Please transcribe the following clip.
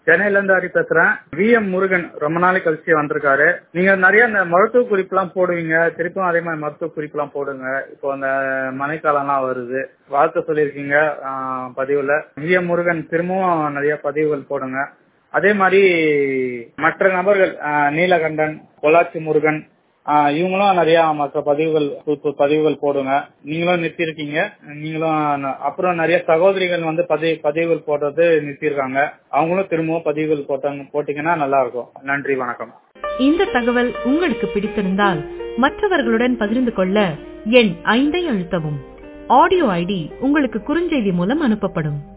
சென்னையில இருந்து ஹரி பேசுறேன் வி எம் முருகன் ரொம்ப நாளைக்கு கழிச்சு வந்திருக்காரு நீங்க நிறைய இந்த மருத்துவ குறிப்புலாம் போடுவீங்க திருப்பியும் அதே மாதிரி மருத்துவ குறிப்புலாம் போடுங்க இப்போ அந்த மழைக்காலம்லாம் வருது வாழ்த்து சொல்லியிருக்கீங்க ஆஹ், பதிவுல வி எம் முருகன் திரும்பவும் நிறைய பதிவுகள் போடுங்க அதே மாதிரி மற்ற நபர்கள் ஆஹ், நீலகண்டன் பொள்ளாச்சி முருகன் ஆஹ், இவங்களும் நிறைய மற்ற பதிவுகள் புது புது பதிவுகள் போடுங்க நீங்களும் நிறுத்திருக்கீங்க நீங்களும் ந- அப்புறம் நிறைய சகோதரிகள் வந்து பதிவு பதிவுகள் போடுறது நிறுத்தியிருக்காங்க அவங்களும் திரும்பவும் பதிவுகள் போட்டாங்க போட்டீங்கன்னா நல்லா இருக்கும் நன்றி வணக்கம் இந்த தகவல் உங்களுக்கு பிடித்திருந்தால் மற்றவர்களுடன் பகிர்ந்து கொள்ள எண் ஐந்தை அழுத்தவும் ஆடியோ ஐடி உங்களுக்கு குறுஞ்செய்தி மூலம் அனுப்பப்படும்